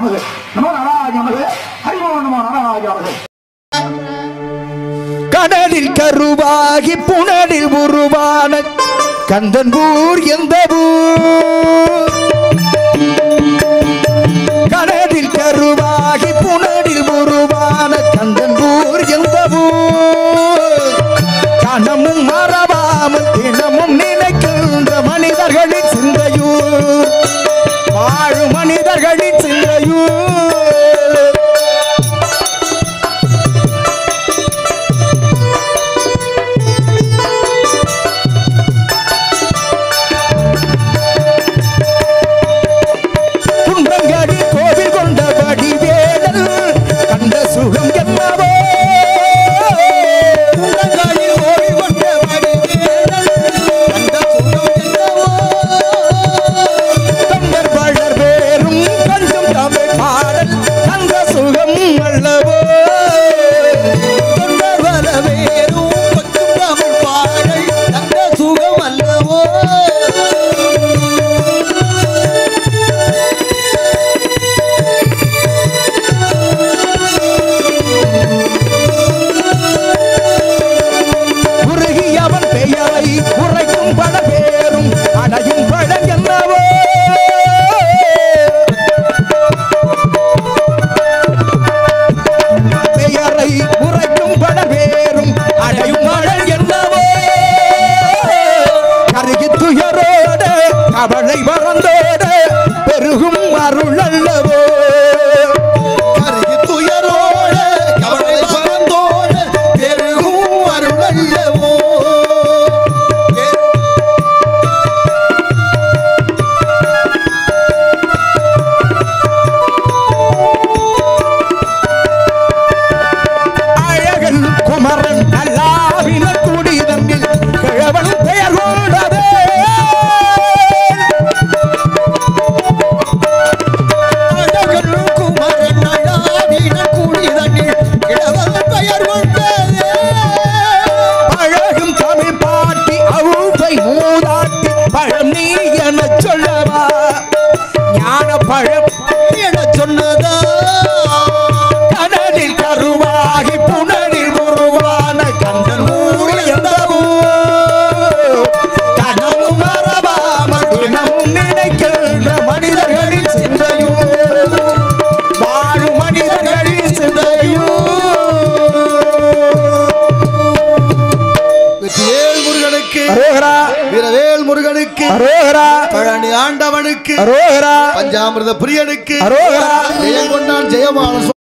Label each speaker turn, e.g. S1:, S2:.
S1: நமது நமோ நாராஜ நமது ஹரிமோ நமோ நாராஜ நமது
S2: கடலில் கருவாகி புனலில் உருவான கந்தன்பூர் எந்த ஊர் கடலில் கருவாகி புனலில் உருவான கந்தன்பூர் எந்த ஊர் கணமும் மறவாமல் தினமும் நினைக்கின்ற மனிதர்களின் சிந்தையூர் வாழும் மனிதர்களின் சிந்தையூர் குன்றங்கடி கோவில் கொண்ட வடிவேலல் கண்ட சுகம் என்னவோ குன்றங்கடி கோவில் கொண்ட வடிவேலல் கண்ட சுகம் என்னவோ தொண்டர் பழர் வேறும் கொஞ்சம் தமிழ் பாடல் கண்ட சுகம் அல்லவோ தொண்டர் பல வேறும் கொஞ்சம் தமிழ் பாடல் கண்ட சுகம் அல்லவோ உருகி அவன் பெயரை உரைக்கும் பல பேரும் அடையும் பழம் என்னவோ பெயரை உரைக்கும் பல பேரும் அடையும் பழம் என்னவோ கருகி துயரோடு கவலை மறந்தோடு பெருகும் அருள் அல்லவோ கருகி துயரோடு கவலை மறந்தோடு பெருகும் அருள் அல்லவோ அழகன் குமரன் அல்லாவின குடிதங்கில் கிழவன் பெயர் கொண்டதே அழகன் குமரன் அல்லாவின குடிதங்கில் கிழவன் பெயர் கொண்டதே அழகும் தமிழ் பாட்டி அவுவை மூதாட்டி பழம் நீ எனச் சொல்லவா ஞான பழம் என சொன்னதா கடலில் கருவாகி புனலில் உருவான கந்தன் ஊர் எந்த ஊர்? கனவும் மறவாமல் தினமும் நினைக்கின்ற மனிதர்களின் சிந்தையூர் வாழும் மனிதர்களின் சிந்தையூர்
S3: வெற்றிவேல் முருகனுக்கு
S2: அரோகரா
S3: வீரவேல் முருகனுக்கு
S2: அரோகரா
S3: பழனி ஆண்டவனுக்கு
S2: அரோகரா
S3: பஞ்சாமிர்த பிரியனுக்கு
S2: அரோகரா
S3: ஜெயங்கொண்டான் ஜெயமான